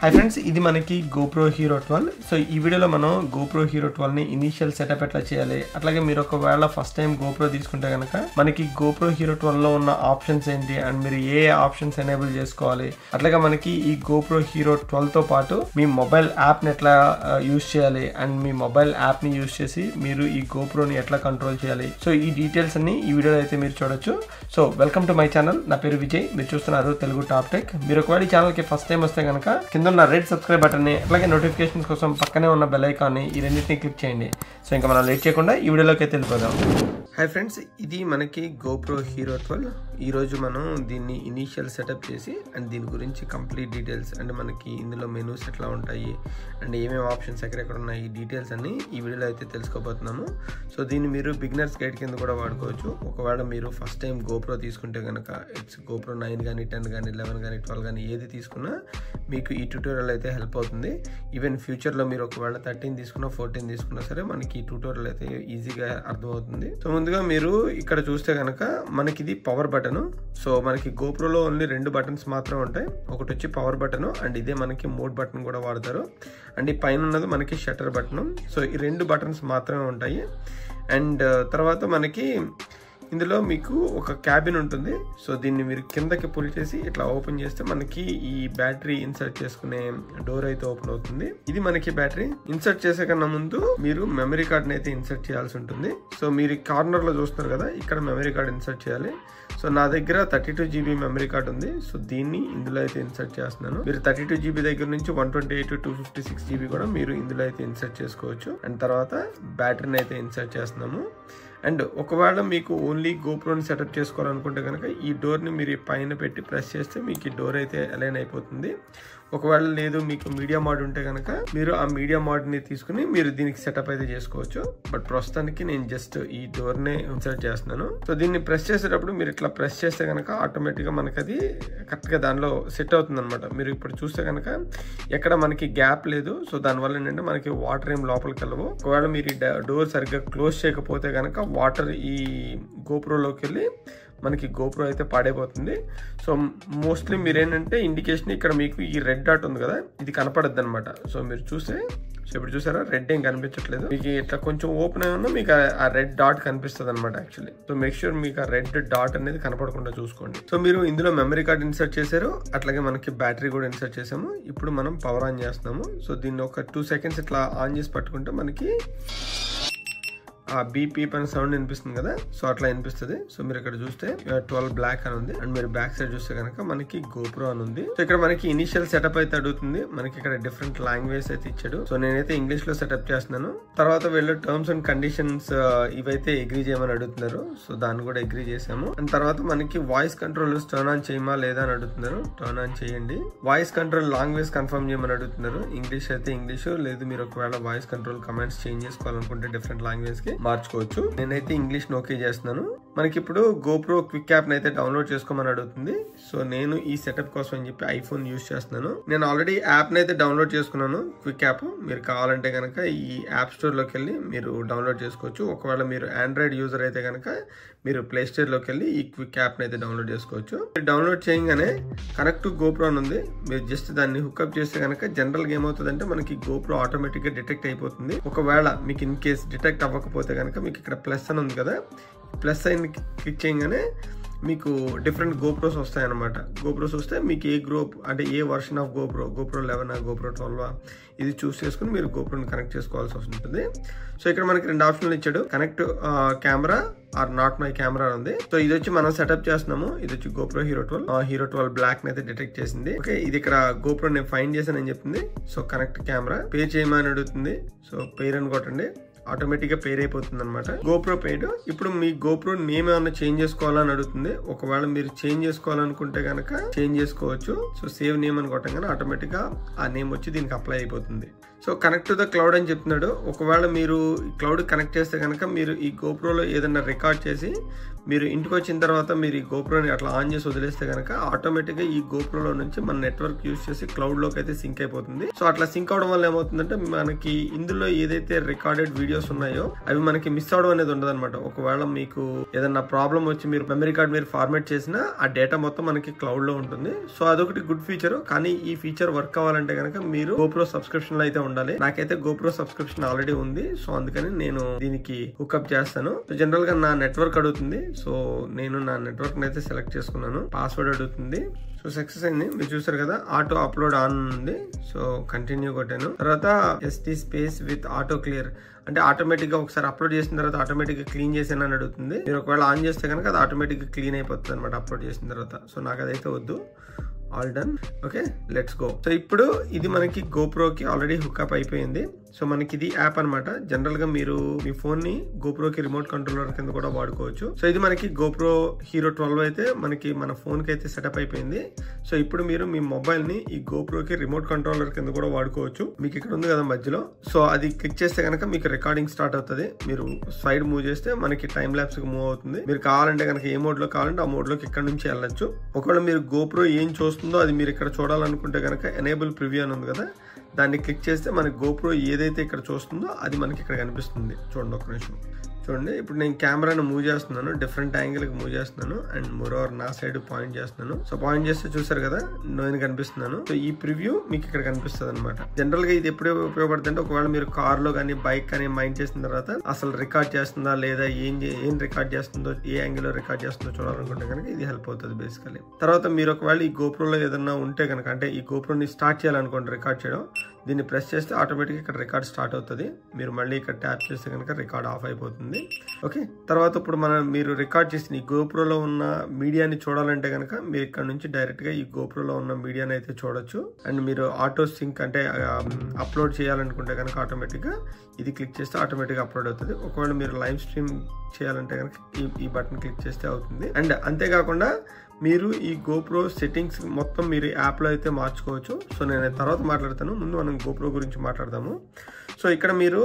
hi friends ఇది మనకి GoPro hero twelve so ఈ వీడియోలో మనం గోప్రో హీరో ట్వెల్వ్ ని ఇనీషియల్ సెటప్ ఎట్లా చేయాలి అట్లాగే మీరు ఒకవేళ ఫస్ట్ టైం గోప్రో తీసుకుంటే కనుక మనకి గోప్రో హీరో ట్వెల్వ్ లో ఉన్న ఆప్షన్స్ ఏంటి అండ్ మీరు ఏ ఆప్షన్స్ ఎనేబుల్ చేసుకోవాలి అట్లాగే మనకి ఈ గోప్రో హీరో ట్వెల్వ్ తో పాటు మీ మొబైల్ యాప్ ని ఎట్లా యూస్ చేయాలి అండ్ మీ మొబైల్ యాప్ ని యూస్ చేసి మీరు ఈ గోప్రోని ఎట్లా కంట్రోల్ చేయాలి సో ఈ డీటెయిల్స్ అన్ని ఈ వీడియోలో అయితే మీరు చూడొచ్చు so welcome to my channel నా పేరు విజయ్ మీరు చూస్తున్నారు తెలుగు టాప్ టెక్ మీరు ఒకవేళ ఈ ఛానల్ కి ఫస్ట్ టైం వస్తే కనుక కింద ఉన్న రెడ్ సబ్స్క్రైబ్ బటన్ ని అట్లాగే నోటిఫికేషన్స్ కోసం పక్కనే ఉన్న బెల్ ఐకాన్ ని ఈ రెండింటిని క్లిక్ చేయండి సో ఇంకా మనం లేట్ చేయకుండా ఈ వీడియోలోకి అయితే వెళ్ళిపోదాం హాయ్ ఫ్రెండ్స్ ఇది మనకి గోప్రో హీరో ట్వెల్వ్ ఈ రోజు మనం దీన్ని ఇనీషియల్ సెటప్ చేసి అండ్ దీని గురించి కంప్లీట్ డీటెయిల్స్ అండ్ మనకి ఇందులో మెనూస్ ఎట్లా ఉంటాయి అండ్ ఏమేమి ఆప్షన్స్ ఎక్కడెక్కడ ఉన్నాయి ఈ డీటెయిల్స్ అన్ని ఈ వీడియోలో అయితే తెలుసుకోబోతున్నాము సో దీన్ని మీరు బిగినర్స్ గైడ్ కింద కూడా వాడుకోవచ్చు ఒకవేళ మీరు ఫస్ట్ టైం గోప్రో తీసుకుంటే కనుక ఇట్స్ గోప్రో నైన్ కానీ టెన్ కానీ లెవెన్ కానీ ట్వెల్వ్ కానీ ఏది తీసుకున్నా మీకు ఈ ట్యూటోరియల్ అయితే హెల్ప్ అవుతుంది ఈవెన్ ఫ్యూచర్లో మీరు ఒకవేళ థర్టీన్ తీసుకున్నా ఫోర్టీన్ తీసుకున్నా సరే మనకి ఈ ట్యూటోరియల్ అయితే ఈజీగా అర్థమవుతుంది సో ముందుగా మీరు ఇక్కడ చూస్తే కనుక మనకి ఇది పవర్ బటన్ సో మనకి గోప్రోలో ఓన్లీ రెండు బటన్స్ మాత్రమే ఉంటాయి ఒకటి వచ్చి పవర్ బటన్ అండ్ ఇదే మనకి మోడ్ బటన్ కూడా వాడతారు అండ్ ఈ పైన ఉన్నది మనకి షట్టర్ బటన్ సో ఈ రెండు బటన్స్ మాత్రమే ఉంటాయి అండ్ తర్వాత మనకి ఇందులో మీకు ఒక క్యాబిన్ ఉంటుంది సో దీన్ని మీరు కిందకి పుల్ చేసి ఇట్లా ఓపెన్ చేస్తే మనకి ఈ బ్యాటరీ ఇన్సర్ట్ చేసుకునే డోర్ అయితే ఓపెన్ అవుతుంది ఇది మనకి బ్యాటరీ ఇన్సర్ట్ చేసే కన్నా ముందు మీరు మెమరీ కార్డ్ అయితే ఇన్సర్ట్ చేయాల్సి ఉంటుంది సో మీరు కార్నర్ లో చూస్తున్నారు కదా ఇక్కడ మెమరీ కార్డ్ ఇన్సర్ట్ చేయాలి సో నా దగ్గర thirty two GB memory card ఉంది సో దీన్ని ఇందులో అయితే ఇన్సర్ట్ చేస్తున్నాను మీరు థర్టీ టూ జీబీ దగ్గర నుంచి one twenty eight two fifty six GB కూడా మీరు ఇందులో అయితే ఇన్సర్ట్ చేసుకోవచ్చు అండ్ తర్వాత బ్యాటరీని అయితే ఇన్సర్ట్ చేస్తున్నాము అండ్ ఒకవేళ మీకు ఓన్లీ గోప్రోని సెటప్ చేసుకోవాలనుకుంటే కనుక ఈ డోర్ని మీరు పైన పెట్టి ప్రెస్ చేస్తే మీకు ఈ డోర్ అయితే అలైన్ అయిపోతుంది ఒకవేళ లేదు మీకు మీడియా మోడ్ ఉంటే కనుక మీరు ఆ మీడియా మోడ్ని తీసుకుని మీరు దీనికి సెటప్ అయితే చేసుకోవచ్చు బట్ ప్రస్తుతానికి నేను జస్ట్ ఈ డోర్నే ఇన్సర్ట్ చేస్తున్నాను సో దీన్ని ప్రెస్ చేసేటప్పుడు మీరు ఇట్లా ప్రెస్ చేస్తే కనుక ఆటోమేటిక్గా మనకి అది కరెక్ట్గా దానిలో సెట్ అవుతుంది అనమాట మీరు ఇప్పుడు చూస్తే కనుక ఎక్కడ మనకి గ్యాప్ లేదు సో దానివల్ల ఏంటంటే మనకి వాటర్ ఏం లోపలికి వెళ్ళవు ఒకవేళ మీరు ఈ డోర్ సరిగ్గా క్లోజ్ చేయకపోతే కనుక వాటర్ ఈ గోప్రోలోకి వెళ్ళి మనకి గోప్రో అయితే పాడైపోతుంది సో మోస్ట్లీ మీరు ఏంటంటే ఇండికేషన్ ఇక్కడ మీకు ఈ రెడ్ డాట్ ఉంది కదా ఇది కనపడద్దు అనమాట సో మీరు చూస్తే సో ఇప్పుడు చూసారా రెడ్ ఏం కనిపించట్లేదు మీకు ఇట్లా కొంచెం ఓపెన్ అయి ఉన్నా మీకు ఆ రెడ్ డాట్ కనిపిస్తుంది అనమాట యాక్చువల్లీ సో మేక్ షూర్ మీకు ఆ రెడ్ డాట్ అనేది కనపడకుండా చూసుకోండి సో మీరు ఇందులో మెమరీ కార్డ్ ఇన్సర్ట్ చేశారు అట్లాగే మనకి బ్యాటరీ కూడా ఇన్సర్ట్ చేసాము ఇప్పుడు మనం పవర్ ఆన్ చేస్తున్నాము సో దీన్ని ఒక టూ సెకండ్స్ ఇట్లా ఆన్ చేసి పట్టుకుంటే మనకి ఆ బీపీ పైన సౌండ్ వినిపిస్తుంది కదా సో అట్లా వినిపిస్తుంది సో మీరు ఇక్కడ చూస్తే ట్వెల్వ్ బ్లాక్ అని ఉంది అండ్ మీరు బ్యాక్ సైడ్ చూస్తే కనుక మనకి గోప్రో అని ఉంది సో ఇక్కడ మనకి ఇనిషియల్ సెటప్ అయితే అడుగుతుంది మనకి ఇక్కడ డిఫరెంట్ లాంగ్వేజ్ అయితే ఇచ్చాడు సో నేనైతే ఇంగ్లీష్ లో సెటప్ చేస్తున్నాను తర్వాత వీళ్ళు టర్మ్స్ అండ్ కండిషన్స్ ఇవైతే అగ్రీ చేయమని అడుగుతున్నారు సో దాన్ని కూడా అగ్రీ చేసాము అండ్ తర్వాత మనకి వాయిస్ కంట్రోల్ టర్న్ ఆన్ చేయమా లేదా అని అడుగుతున్నారు టర్న్ ఆన్ చేయండి వాయిస్ కంట్రోల్ లాంగ్వేజ్ కన్ఫర్మ్ చేయమని అడుగుతున్నారు ఇంగ్లీష్ అయితే ఇంగ్లీష్ లేదు మీరు ఒకవేళ వాయిస్ కంట్రోల్ కమాండ్స్ చేంజ్ చేసుకోవాలనుకుంటే డిఫరెంట్ లాంగ్వేజ్ కి మార్చుకోవచ్చు నేనైతే ఇంగ్లీష్ ఓకే చేస్తున్నాను మనకి ఇప్పుడు గోప్రో క్విక్ యాప్ అయితే డౌన్లోడ్ చేసుకోమని అడుగుతుంది సో నేను ఈ సెటప్ కోసం అని చెప్పి ఐఫోన్ యూస్ చేస్తున్నాను నేను ఆల్రెడీ యాప్ అయితే డౌన్లోడ్ చేసుకున్నాను క్విక్ యాప్ మీరు కావాలంటే కనుక ఈ యాప్ స్టోర్ లోకి వెళ్ళి మీరు డౌన్లోడ్ చేసుకోవచ్చు ఒకవేళ మీరు ఆండ్రాయిడ్ యూజర్ అయితే కనుక మీరు ప్లే స్టోర్ లోకి వెళ్ళి ఈ క్విక్ యాప్ అయితే డౌన్లోడ్ చేసుకోవచ్చు మీరు డౌన్లోడ్ చేయగానే కనెక్ట్ గోప్రో అని ఉంది మీరు జస్ట్ దాన్ని హుక్అప్ చేస్తే కనుక జనరల్ గా ఏమవుతుందంటే మనకి గోప్రో ఆటోమేటిక్ గా డిటెక్ట్ అయిపోతుంది ఒకవేళ మీకు ఇన్ కేస్ డిటెక్ట్ అవ్వకపోతే కనుక మీకు ఇక్కడ ప్లస్ అని ఉంది కదా ప్లస్ అయిన క్లిక్ చేయగానే మీకు డిఫరెంట్ గోప్రోస్ వస్తాయి అనమాట గోప్రోస్ వస్తే మీకు ఏ గ్రోప్ అంటే ఏ version of GoPro GoPro eleven GoPro twelve ఇది చూస్ చేసుకుని మీరు గోప్రోని కనెక్ట్ చేసుకోవాల్సి ఉంటుంది సో ఇక్కడ మనకి రెండు ఆప్షన్లు ఇచ్చాడు connect camera or not my camera ఉంది సో ఇది వచ్చి మనం సెటప్ చేస్తున్నాము ఇది వచ్చి GoPro hero twelve Hero twelve black అయితే డిటెక్ట్ చేసింది ఓకే ఇది ఇక్కడ గోప్రో నేను ఫైన్ చేశానని చెప్తుంది సో కనెక్ట్ కెమెరా పే చేయమని అడుగుతుంది సో పేర్ అని కొట్టండి ఆటోమేటిక్ గా పేర్ అయిపోతుంది అనమాట గోప్రో పేడ్ ఇప్పుడు మీ గోప్రో నేమ్ ఏమన్నా చేంజ్ చేసుకోవాలని అడుగుతుంది ఒకవేళ మీరు చేంజ్ చేసుకోవాలనుకుంటే కనుక చేంజ్ చేసుకోవచ్చు సో సేవ్ నేమ్ అని కొట్టగానే ఆటోమేటిక్ గా ఆ నేమ్ వచ్చి దీనికి అప్లై అయిపోతుంది so connect to the cloud అని చెప్తున్నాడు ఒకవేళ మీరు క్లౌడ్ కనెక్ట్ చేస్తే కనుక మీరు ఈ గోప్రోలో ఏదైనా రికార్డ్ చేసి మీరు ఇంటికి వచ్చిన తర్వాత మీరు ఈ గోప్రోని అట్లా ఆన్ చేసి వదిలేస్తే కనుక ఆటోమేటిక్ గా ఈ గోప్రోలో నుంచి మన నెట్వర్క్ యూస్ చేసి క్లౌడ్ లోకి అయితే సింక్ అయిపోతుంది సో అట్లా సింక్ అవడం వల్ల ఏమవుతుందంటే మనకి ఇందులో ఏదైతే రికార్డెడ్ వీడియోస్ ఉన్నాయో అవి మనకి మిస్ అవడం అనేది ఉండదు ఒకవేళ మీకు ఏదన్నా ప్రాబ్లం వచ్చి మీరు మెమరీ కార్డ్ మీరు ఫార్మాట్ చేసినా ఆ డేటా మొత్తం మనకి క్లౌడ్ లో ఉంటుంది సో అదొకటి గుడ్ ఫీచర్ కానీ ఈ ఫీచర్ వర్క్ అవ్వాలంటే కనుక మీరు గోప్రో సబ్స్క్రిప్షన్ లో అయితే ఉండాలి నాకైతే గోప్రో సబ్స్క్రిప్షన్ ఆల్రెడీ ఉంది సో అందుకని నేను దీనికి హుక్అప్ చేస్తాను జనరల్ గా నా నెట్వర్క్ అడుగుతుంది సో నేను నా నెట్వర్క్ అయితే సెలెక్ట్ చేసుకున్నాను పాస్వర్డ్ అడుగుతుంది సో సక్సెస్ అయింది మీరు చూసారు కదా ఆటో అప్లోడ్ ఆన్ ఉంది సో కంటిన్యూ కొట్టాను తర్వాత SD space with auto clear అంటే ఆటోమేటిక్ గా ఒకసారి అప్లోడ్ చేసిన తర్వాత ఆటోమేటిక్ గా క్లీన్ చేసాను అని అడుగుతుంది మీరు ఒకవేళ ఆన్ చేస్తే కనుక అది ఆటోమేటిక్ గా క్లీన్ అయిపోతుంది అనమాట అప్లోడ్ చేసిన తర్వాత సో నాకు అదైతే వద్దు all done okay let's go so ఇప్పుడు ఇది మనకి గోప్రోకి ఆల్రెడీ హుక్అప్ అయిపోయింది సో మనకి ఇది యాప్ అనమాట జనరల్ గా మీరు మీ ఫోన్ ని గోప్రోకి రిమోట్ కంట్రోలర్ కింద కూడా వాడుకోవచ్చు సో ఇది మనకి గోప్రో హీరో ట్వెల్వ్ అయితే మనకి మన ఫోన్ కి అయితే సెటప్ అయిపోయింది సో ఇప్పుడు మీరు మీ మొబైల్ ని ఈ గోప్రోకి రిమోట్ కంట్రోలర్ కింద కూడా వాడుకోవచ్చు మీకు ఇక్కడ ఉంది కదా మధ్యలో సో అది క్లిక్ చేస్తే కనుక మీకు రికార్డింగ్ స్టార్ట్ అవుతుంది మీరు సైడ్ మూవ్ చేస్తే మనకి టైం ల్యాబ్స్ కి మూవ్ అవుతుంది మీరు కావాలంటే కనుక ఏ మోడ్ లో కావాలంటే ఆ మోడ్ లోకి ఇక్కడ నుంచి వెళ్ళొచ్చు ఒకవేళ మీరు గోప్రో ఏం చూస్తుందో అది మీరు ఇక్కడ చూడాలనుకుంటే కనుక ఎనేబుల్ ప్రివ్యూ అని ఉంది కదా దాన్ని క్లిక్ చేస్తే మనకి గోప్రో ఏదైతే ఇక్కడ చూస్తుందో అది మనకి ఇక్కడ కనిపిస్తుంది చూడండి ఒక నిమిషం చూడండి ఇప్పుడు నేను కెమెరాను మూవ్ చేస్తున్నాను డిఫరెంట్ యాంగిల్కి మూవ్ చేస్తున్నాను అండ్ మోరోవర్ నా సైడ్ పాయింట్ చేస్తున్నాను సో పాయింట్ చేస్తే చూసారు కదా నేను కనిపిస్తున్నాను సో ఈ ప్రివ్యూ మీకు ఇక్కడ కనిపిస్తుంది అనమాట జనరల్ గా ఇది ఎప్పుడు ఉపయోగపడుతుంది అంటే ఒకవేళ మీరు కార్ లో కానీ బైక్ కానీ మైండ్ చేసిన తర్వాత అసలు రికార్డ్ చేస్తుందా లేదా ఏం చే- ఏం రికార్డ్ చేస్తుందో ఏ యాంగిల్ లో రికార్డ్ చేస్తుందో చూడాలనుకుంటే కనుక ఇది హెల్ప్ అవుతుంది బేసికలీ తర్వాత మీరు ఒకవేళ ఈ గోప్రోలో ఏదన్నా ఉంటే కనుక అంటే ఈ గోప్రోని స్టార్ట్ చేయాలనుకోండి రికార్డ్ చేయడం దీన్ని ప్రెస్ చేస్తే ఆటోమేటిక్గా ఇక్కడ రికార్డ్ స్టార్ట్ అవుతుంది మీరు మళ్ళీ ఇక్కడ ట్యాప్ చేస్తే కనుక రికార్డ్ ఆఫ్ అయిపోతుంది ఓకే తర్వాత ఇప్పుడు మనం మీరు రికార్డ్ చేసిన ఈ గోప్రోలో ఉన్న మీడియాని చూడాలంటే కనుక మీరు ఇక్కడ నుంచి డైరెక్ట్గా ఈ గోప్రోలో ఉన్న మీడియాని అయితే చూడొచ్చు అండ్ మీరు ఆటో సింక్ అంటే అప్లోడ్ చేయాలనుకుంటే కనుక ఆటోమేటిక్గా ఇది క్లిక్ చేస్తే ఆటోమేటిక్గా అప్లోడ్ అవుతుంది ఒకవేళ మీరు లైవ్ స్ట్రీమ్ చేయాలంటే కనుక ఈ ఈ బటన్ క్లిక్ చేస్తే అవుతుంది అండ్ అంతేకాకుండా మీరు ఈ గోప్రో సెట్టింగ్స్ మొత్తం మీరు యాప్లో అయితే మార్చుకోవచ్చు సో నేను తర్వాత మాట్లాడతాను ముందు మనం గోప్రో గురించి మాట్లాడదాము సో ఇక్కడ మీరు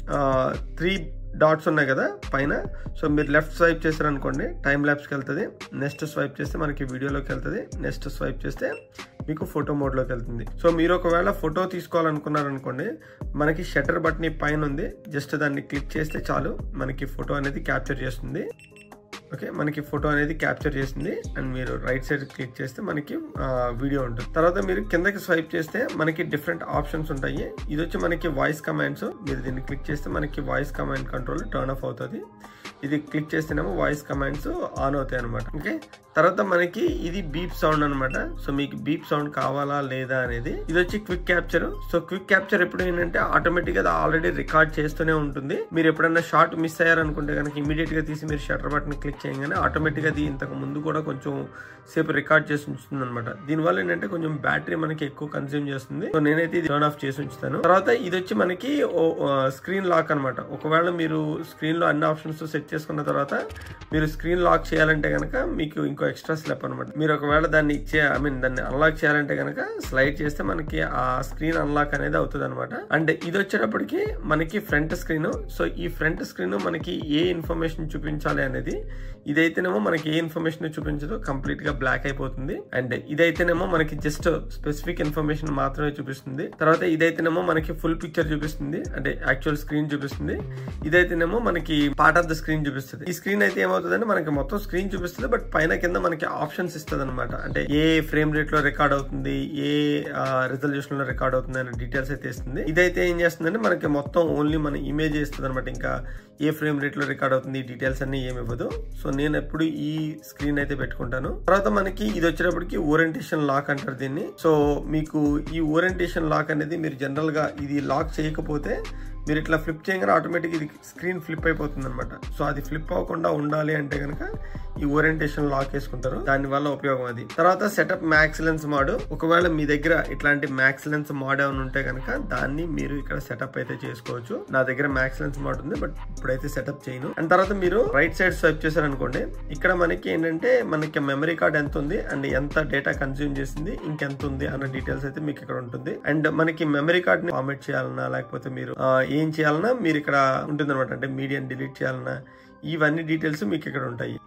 త్రీ డాట్స్ ఉన్నాయి కదా పైన సో మీరు లెఫ్ట్ స్వైప్ చేశారనుకోండి టైం ల్యాబ్స్కి వెళ్తుంది నెక్స్ట్ స్వైప్ చేస్తే మనకి వీడియోలోకి వెళ్తుంది నెక్స్ట్ స్వైప్ చేస్తే మీకు ఫోటో మోడ్లోకి వెళ్తుంది సో మీరు ఒకవేళ ఫోటో తీసుకోవాలనుకున్నారనుకోండి మనకి షట్టర్ బటన్ ఈ పైన ఉంది జస్ట్ దాన్ని క్లిక్ చేస్తే చాలు మనకి ఫోటో అనేది క్యాప్చర్ చేస్తుంది ఓకే మనకి ఫోటో అనేది క్యాప్చర్ చేసింది అండ్ మీరు రైట్ సైడ్ క్లిక్ చేస్తే మనకి వీడియో ఉంటుంది తర్వాత మీరు కిందకి స్వైప్ చేస్తే మనకి డిఫరెంట్ ఆప్షన్స్ ఉంటాయి ఇది వచ్చి మనకి వాయిస్ కమాండ్స్ మీరు దీన్ని క్లిక్ చేస్తే మనకి voice command control turn off అవుతుంది ఇది క్లిక్ చేస్తేనేమో వాయిస్ కమాండ్స్ ఆన్ అవుతాయి అనమాట ఓకే తర్వాత మనకి ఇది బీప్ సౌండ్ అనమాట సో మీకు బీప్ సౌండ్ కావాలా లేదా అనేది ఇది వచ్చి quick capture so quick capture ఎప్పుడు ఏంటంటే ఆటోమేటిక్ గా ఆల్రెడీ రికార్డ్ చేస్తూనే ఉంటుంది మీరు ఎప్పుడైనా షార్ట్ మిస్ అయ్యారనుకుంటే కనుక ఇమీడియట్ గా తీసి మీరు షటర్ బటన్ క్లిక్ చేయగానే ఆటోమేటిక్ అది ఇంతకు ముందు కూడా కొంచెం సేపు రికార్డ్ చేసి ఉంచుతుంది అనమాట దీనివల్ల ఏంటంటే కొంచెం బ్యాటరీ మనకి ఎక్కువ కన్స్యూమ్ చేస్తుంది సో నేనైతే ఇది టర్న్ ఆఫ్ చేసి ఉంచుతాను తర్వాత ఇది వచ్చి మనకి స్క్రీన్ లాక్ అనమాట ఒకవేళ మీరు స్క్రీన్ లో అన్ని ఆప్షన్స్ సెట్ చేసుకున్న తర్వాత మీరు స్క్రీన్ లాక్ చేయాలంటే కనుక మీకు ఇంకో ఎక్స్ట్రా స్లెప్ అనమాట మీరు ఒకవేళ దాన్ని ఇచ్చే ఐ మీన్ దాన్ని అన్లాక్ చేయాలంటే కనుక స్లైడ్ చేస్తే మనకి ఆ స్క్రీన్ అన్లాక్ అనేది అవుతుంది అనమాట అండ్ ఇది వచ్చేటప్పటికి మనకి ఫ్రంట్ స్క్రీన్ సో ఈ ఫ్రంట్ స్క్రీన్ మనకి ఏ ఇన్ఫర్మేషన్ చూపించాలి అనేది ఇదైతేనేమో మనకి ఏ ఇన్ఫర్మేషన్ చూపించదో కంప్లీట్ గా బ్లాక్ అయిపోతుంది అండ్ ఇదైతేనేమో మనకి జస్ట్ స్పెసిఫిక్ ఇన్ఫర్మేషన్ మాత్రమే చూపిస్తుంది తర్వాత ఇదైతేనేమో మనకి ఫుల్ పిక్చర్ చూపిస్తుంది అంటే యాక్చువల్ స్క్రీన్ చూపిస్తుంది ఇదైతేనేమో మనకి పార్ట్ ఆఫ్ ద స్క్రీన్ చూపిస్తుంది ఈ స్క్రీన్ అయితే ఏమవుతుందంటే మనకి మొత్తం స్క్రీన్ చూపిస్తుంది బట్ పైన కింద మనకి ఆప్షన్స్ ఇస్తుంది అనమాట అంటే ఏ ఫ్రేమ్ రేట్ లో రికార్డ్ అవుతుంది ఏ రిజల్యూషన్ లో రికార్డ్ అవుతుంది అనే డీటెయిల్స్ అయితే ఇస్తుంది ఇదైతే ఏం చేస్తుందంటే మనకి మొత్తం ఓన్లీ మన ఇమేజ్ ఇస్తుంది అనమాట ఇంకా ఏ ఫ్రేమ్ రేట్ లో రికార్డ్ అవుతుంది ఈ డీటెయిల్స్ అన్ని ఏమి ఇవ్వదు సో నేను ఎప్పుడు ఈ స్క్రీన్ అయితే పెట్టుకుంటాను తర్వాత మనకి ఇది వచ్చేటప్పటికి ఓరియంటేషన్ లాక్ అంటారు దీన్ని సో మీకు ఈ ఓరియంటేషన్ లాక్ అనేది మీరు జనరల్ గా ఇది లాక్ చేయకపోతే మీరు ఇట్లా ఫ్లిప్ చేయగానే ఆటోమేటిక్ ఇది స్క్రీన్ ఫ్లిప్ అయిపోతుంది అనమాట సో అది ఫ్లిప్ అవ్వకుండా ఉండాలి అంటే కనుక ఈ ఓరియంటేషన్ లాక్ వేసుకుంటారు దాని వల్ల ఉపయోగం అది తర్వాత సెటప్ మ్యాక్సిలెన్స్ మోడ్ ఒకవేళ మీ దగ్గర ఇట్లాంటి మ్యాక్సిలెన్స్ మోడ్ ఏమైనా ఉంటే కనుక దాన్ని మీరు ఇక్కడ సెటప్ అయితే చేసుకోవచ్చు నా దగ్గర మ్యాక్సిలెన్స్ మోడ్ ఉంది బట్ ఇప్పుడైతే సెటప్ చేయను అండ్ తర్వాత మీరు రైట్ సైడ్ స్వైప్ చేశారనుకోండి ఇక్కడ మనకి ఏంటంటే మనకి మెమరీ కార్డ్ ఎంత ఉంది అండ్ ఎంత డేటా కన్స్యూమ్ చేసింది ఇంకెంత ఉంది అన్న డీటెయిల్స్ అయితే మీకు ఇక్కడ ఉంటుంది అండ్ మనకి మెమరీ కార్డ్ ని ఫార్మేట్ చేయాలన్నా లేకపోతే మీరు ఆ, ఏం చేయాలన్నా మీరు ఇక్కడ ఉంటుంది అనమాట అంటే మీడియం డిలీట్ చేయాలన్నా ఇవన్నీ డీటెయిల్స్ మీకు ఇక్కడ ఉంటాయి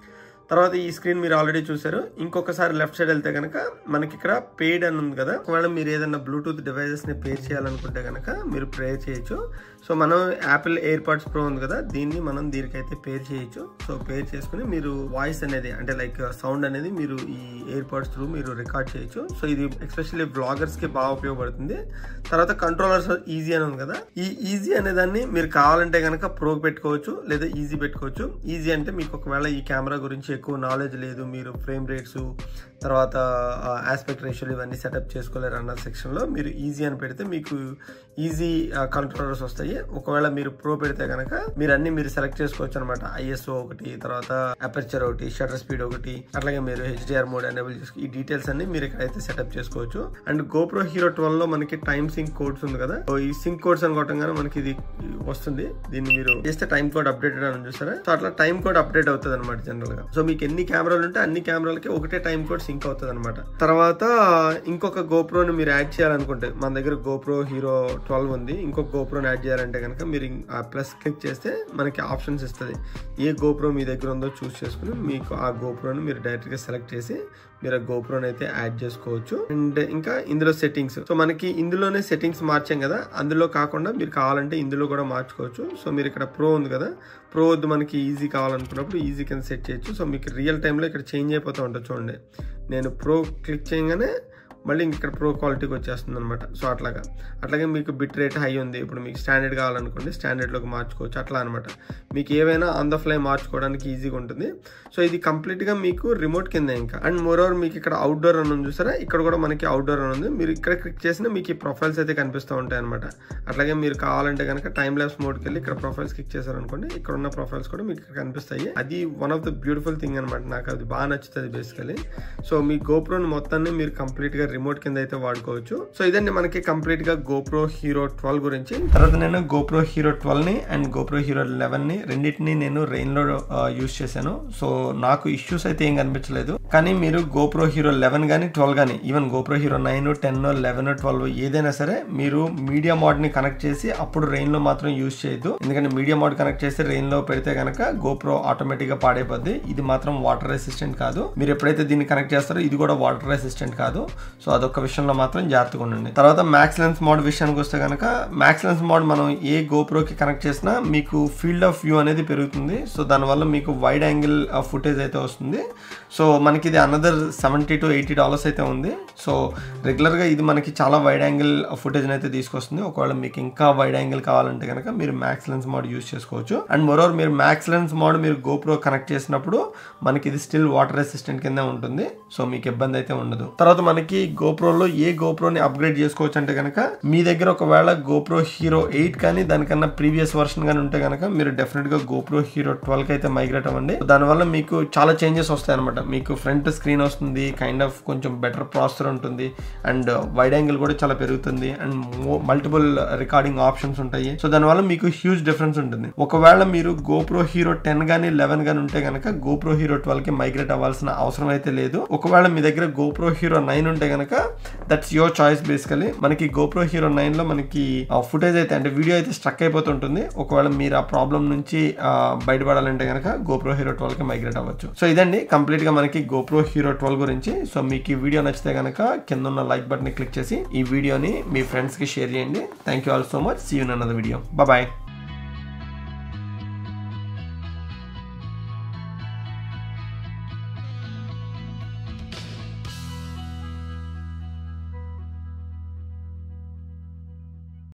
తర్వాత ఈ స్క్రీన్ మీరు ఆల్రెడీ చూసారు ఇంకొకసారి లెఫ్ట్ సైడ్ వెళ్తే కనుక మనకి ఇక్కడ పేడ్ అని ఉంది కదా ఒకవేళ మీరు ఏదైనా బ్లూటూత్ డివైజెస్ ని పేర్ చేయాలనుకుంటే కనుక మీరు ప్రేర్ చేయొచ్చు సో మనం యాపిల్ ఎయిర్ పాడ్స్ ప్రో ఉంది కదా దీన్ని మనం దీనికైతే పేర్ చేయొచ్చు సో పేర్ చేసుకుని మీరు వాయిస్ అనేది అంటే లైక్ సౌండ్ అనేది మీరు ఈ ఎయిర్ పాడ్స్ త్రూ మీరు రికార్డ్ చేయొచ్చు సో ఇది ఎస్పెషల్లీ బ్లాగర్స్ కి బాగా ఉపయోగపడుతుంది తర్వాత కంట్రోలర్స్ ఈజీ అని ఉంది కదా ఈ ఈజీ అనే దాన్ని మీరు కావాలంటే కనుక ప్రో పెట్టుకోవచ్చు లేదా ఈజీ పెట్టుకోవచ్చు ఈజీ అంటే మీకు ఒకవేళ ఈ కెమెరా గురించి ఎక్కువ నాలెడ్జ్ లేదు మీరు ఫ్రేమ్ రేట్స్ తర్వాత ఆస్పెక్ట్ రేషియోలు ఇవన్నీ సెటప్ చేసుకోలేరు అన్న సెక్షన్లో మీరు ఈజీ అని పెడితే మీకు ఈజీ కంట్రోలర్స్ వస్తాయి ఒకవేళ మీరు ప్రో పెడితే కనుక మీరు అన్ని మీరు సెలెక్ట్ చేసుకోవచ్చు అనమాట ఐఎస్ఓ ఒకటి తర్వాత అపర్చర్ ఒకటి షటర్ స్పీడ్ ఒకటి అట్లాగే మీరు హెచ్డిఆర్ మోడ్ ఎనేబుల్ చేసుకో ఈ డీటెయిల్స్ అన్ని మీరు ఇక్కడైతే సెటప్ చేసుకోవచ్చు అండ్ గోప్రో హీరో ట్వెల్వ్ లో మనకి టైమ్ సింక్ కోడ్స్ ఉంది కదా సో ఈ సింక్ కోడ్స్ అని కొట్టంగానే మనకి ఇది వస్తుంది దీన్ని మీరు చేస్తే టైం కోడ్ అప్డేటెడ్ అని చూసారా సో అట్లా టైం కోడ్ అప్డేట్ అవుతుంది అనమాట జనరల్ గా సో మీకు ఎన్ని కెమెరాలు ఉంటే అన్ని కెమెరాలకి ఒకటే టైం కోడ్ సింక్ అవుతుంది అనమాట తర్వాత ఇంకొక గోప్రోని మీరు యాడ్ చేయాలనుకుంటే మన దగ్గర గోప్రో హీరో ట్వెల్వ్ ఉంది ఇంకొక గోప్రోని యాడ్ చేయాలంటే కనుక మీరు ఆ ప్లస్ క్లిక్ చేస్తే మనకి ఆప్షన్స్ ఇస్తుంది ఏ గోప్రో మీ దగ్గర ఉందో చూస్ చేసుకుని మీకు ఆ గోప్రోని మీరు డైరెక్ట్ గా సెలెక్ట్ చేసి మీరు ఆ గోప్రోని అయితే యాడ్ చేసుకోవచ్చు అండ్ ఇంకా ఇందులో సెట్టింగ్స్ సో మనకి ఇందులోనే సెట్టింగ్స్ మార్చాం కదా అందులో కాకుండా మీరు కావాలంటే ఇందులో కూడా మార్చుకోవచ్చు సో మీరు ఇక్కడ ప్రో ఉంది కదా ప్రో వద్దు మనకి ఈజీ కావాలనుకున్నప్పుడు ఈజీ కింద సెట్ చేయొచ్చు సో మీకు రియల్ టైంలో ఇక్కడ చేంజ్ అయిపోతూ ఉంటుంది చూడండి నేను ప్రో క్లిక్ చేయగానే మళ్ళీ ఇక్కడ ప్రో క్వాలిటీకి వచ్చేస్తుంది అనమాట సో అట్లాగా అట్లాగే మీకు బిట్ రేట్ హై ఉంది ఇప్పుడు మీకు స్టాండర్డ్ కావాలనుకోండి స్టాండర్డ్లోకి మార్చుకోవచ్చు అట్లా అనమాట మీకు ఏవైనా ఆన్ ద ఫ్లై మార్చుకోవడానికి ఈజీగా ఉంటుంది సో ఇది కంప్లీట్గా మీకు రిమోట్ కింద ఇంకా అండ్ మోర్ ఓవర్ మీకు ఇక్కడ అవుట్డోర్ అని ఉంది చూసారా ఇక్కడ కూడా మనకి అవుట్డోర్ అని ఉంది మీరు ఇక్కడ క్లిక్ చేసినా మీకు ఈ ప్రొఫైల్స్ అయితే కనిపిస్తూ ఉంటాయి అనమాట అట్లాగే మీరు కావాలంటే కనుక టైం ల్యాబ్స్ మోడ్కి వెళ్ళి ఇక్కడ ప్రొఫైల్స్ క్లిక్ చేశారనుకోండి ఇక్కడ ఉన్న ప్రొఫైల్స్ కూడా మీకు ఇక్కడ కనిపిస్తాయి అది one of the beautiful thing అనమాట నాకు అది బాగా నచ్చుతుంది బేసికలీ సో మీ గోప్రోని మొత్తాన్ని మీరు కంప్లీట్గా రిమోట్ కింద అయితే వాడుకోవచ్చు సో ఇదండి మనకి కంప్లీట్ గా గోప్రో హీరో ట్వెల్వ్ గురించి తర్వాత నేను గోప్రో హీరో ట్వెల్వ్ ని అండ్ గోప్రో హీరో లెవెన్ ని రెండింటిని నేను రెయిన్ లో యూస్ చేశాను సో నాకు ఇష్యూస్ అయితే ఏం కనిపించలేదు కానీ మీరు గోప్రో హీరో లెవెన్ కానీ ట్వెల్వ్ కానీ even GoPro Hero nine ten eleven twelve ఏదైనా సరే మీరు మీడియా మోడ్ ని కనెక్ట్ చేసి అప్పుడు రెయిన్ లో మాత్రం యూస్ చేయొద్దు ఎందుకంటే మీడియా మోడ్ కనెక్ట్ చేసి రెయిన్ లో పెడితే కనుక గోప్రో ఆటోమేటిక్ గా పాడైపోద్ది ఇది మాత్రం వాటర్ రెసిస్టెంట్ కాదు మీరు ఎప్పుడైతే దీన్ని కనెక్ట్ చేస్తారో ఇది కూడా వాటర్ రెసిస్టెంట్ కాదు సో అదొక విషయంలో మాత్రం జాగ్రత్తగా ఉండండి తర్వాత మ్యాక్స్ లెన్స్ మోడ్ విషయానికి వస్తే కనుక మ్యాక్స్ లెన్స్ మోడ్ మనం ఏ గోప్రోకి కనెక్ట్ చేసినా మీకు ఫీల్డ్ ఆఫ్ వ్యూ అనేది పెరుగుతుంది సో దానివల్ల మీకు వైడ్ యాంగిల్ ఫుటేజ్ అయితే వస్తుంది సో మనకి ఇది another seventy to eighty dollars అయితే ఉంది సో రెగ్యులర్గా ఇది మనకి చాలా వైడ్ యాంగిల్ ఫుటేజ్ అయితే తీసుకొస్తుంది ఒకవేళ మీకు ఇంకా వైడ్ యాంగిల్ కావాలంటే కనుక మీరు మ్యాక్స్ లెన్స్ మోడ్ యూస్ చేసుకోవచ్చు అండ్ మోరోవర్ మీరు మ్యాక్స్ లెన్స్ మోడ్ మీరు గోప్రో కనెక్ట్ చేసినప్పుడు మనకి ఇది స్టిల్ వాటర్ రెసిస్టెంట్ కింద ఉంటుంది సో మీకు ఇబ్బంది అయితే ఉండదు తర్వాత మనకి గోప్రోలో ఏ గోప్రోని అప్గ్రేడ్ చేసుకోవచ్చు అంటే కనుక మీ దగ్గర ఒకవేళ గోప్రో హీరో ఎయిట్ కానీ దానికన్నా ప్రీవియస్ వర్షన్ కానీ ఉంటే కనుక మీరు డెఫినెట్ గా గోప్రో హీరో ట్వెల్వ్ అయితే మైగ్రేట్ అవ్వండి దానివల్ల మీకు చాలా చేంజెస్ వస్తాయి అనమాట మీకు ఫ్రంట్ స్క్రీన్ వస్తుంది కైండ్ ఆఫ్ కొంచెం బెటర్ ప్రాసెసర్ ఉంటుంది అండ్ వైడ్ యాంగిల్ కూడా చాలా పెరుగుతుంది అండ్ మల్టిపుల్ రికార్డింగ్ ఆప్షన్స్ ఉంటాయి సో దానివల్ల మీకు హ్యూజ్ డిఫరెన్స్ ఉంటుంది ఒకవేళ మీరు గోప్రో హీరో టెన్ కానీ లెవెన్ కానీ ఉంటే కనుక గోప్రో హీరో ట్వెల్వ్ కి మైగ్రేట్ అవ్వాల్సిన అవసరం అయితే లేదు ఒకవేళ మీ దగ్గర గోప్రో హీరో నైన్ ఉంటే కనుక దట్స్ యువర్ చాయిస్ బేసికలీ మనకి గోప్రో హీరో నైన్ లో మనకి ఫుటేజ్ అయితే అంటే వీడియో అయితే స్ట్రక్ అయిపోతుంటుంది ఒకవేళ మీరు ఆ ప్రాబ్లం నుంచి ఆ, బయటపడాలంటే కనుక గోప్రో హీరో ట్వెల్వ్ కి మైగ్రేట్ అవ్వచ్చు సో ఇదండి కంప్లీట్ గా మనకి గోప్రో హీరో ట్వెల్వ్ గురించి సో మీకు ఈ వీడియో నచ్చితే కనుక కింద ఉన్న లైక్ బటన్ క్లిక్ చేసి ఈ వీడియోని మీ ఫ్రెండ్స్ కి షేర్ చేయండి thank you all so much see you అన్నది వీడియో బాయ్